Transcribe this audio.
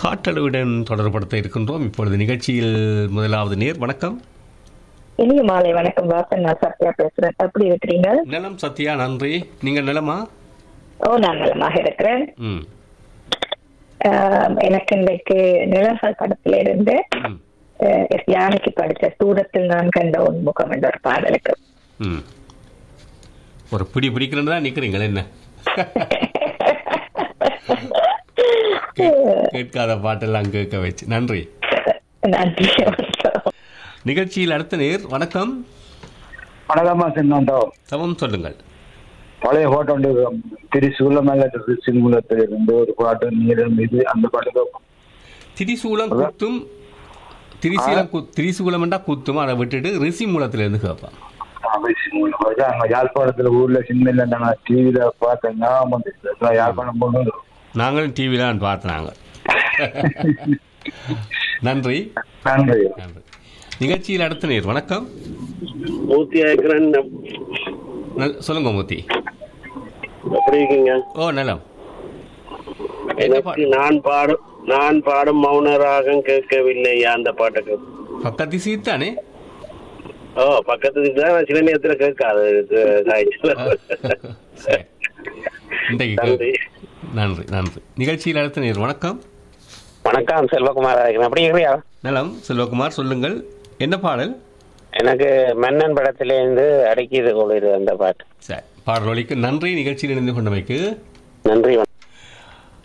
காற்றளவுடன் தொடர்படுத்த இருக்கின்றோம் இப்பொழுது நிகழ்ச்சியில் முதலாவது நேர் வணக்கம் இனிய மாலை வணக்கம் வாசன் நான் சத்யா பேசுறேன் எப்படி இருக்கிறீங்க நலம் சத்யா நன்றி நீங்கள் நலமா ஓ நான் நலமாக இருக்கிறேன் ம் ஆஹ், எனக்கு இன்றைக்கு நிழல்கள் படத்துல இருந்து ம் ஆஹ், எஸ் யானைக்கு படித்த தூரத்தில் நான் கண்ட உன்முகம் என்ற ஒரு பாடலுக்கு ம் ஒரு பிடி பிடிக்கிறேன்னு தான் நிற்கிறீங்களே என்ன கே- கேட்காத பாட்டெல்லாம் கேட்க வச்சு நன்றி நன்றி வணக்கம். நிகழ்ச்சியில் அடுத்த நேர் வணக்கம் வணக்கம்மா சின்னோண்டோ சமம் சொல்லுங்கள் பழைய பாட்டு உண்டு திரிசூலமல்ல சிங்குலத்தில் இருந்து ஒரு பாட்டு நீரம் இது அந்த பாட்டு கேட்போம். திரிசூலம் குத்தும் திரிசூலம் கு திரிசூலம் என்றா குத்தும் அதை விட்டுட்டு ரிசி மூலத்திலிருந்து கேட்பான் அப்படி சிங்குலம் வருது. அங்க யாழ்ப்பாணத்துல ஊர்ல சின்ன நாங்க டிவியில பார்த்தேன் ஞாபகம் வந்துச்சு. நான் யாழ்ப்பாணம் போகணும் நாங்களும் டிவியில் பார்த்தாங்க நன்றி நன்றி நன்றி நிகழ்ச்சியில் அடுத்த நேர் வணக்கம் மூர்த்தி இருக்கிறேன் நல் சொல்லுங்க மூர்த்தி எப்படி இருக்கீங்க ஓ நலம் என்ன எனக்கு பாட்டு நான் பாடும் நான் பாடும் மௌன ராகம் கேட்கவில்லை அந்த பாட்டுக்கு பக்கத்து சீத்தானே ஓ பக்கத்துக்கு தான் சில நேரத்துல கேட்காது இது காய்ச்சல். சரி. இன்றைக்கு நன்றி கே- நன்றி நன்றி நிகழ்ச்சியில் அடுத்த நேர் வணக்கம் வணக்கம் செல்வகுமார் இருக்கிறேன் எப்படி இருக்கிறியா நலம் செல்வகுமார் சொல்லுங்கள் என்ன பாடல் எனக்கு மன்னன் படத்திலேருந்து அடைக்கிது கொள்ளுது அந்த பாட்டு சரி பாடல் ஒலிக்கு நன்றி நிகழ்ச்சியில் இணைந்து கொண்டமைக்கு நன்றி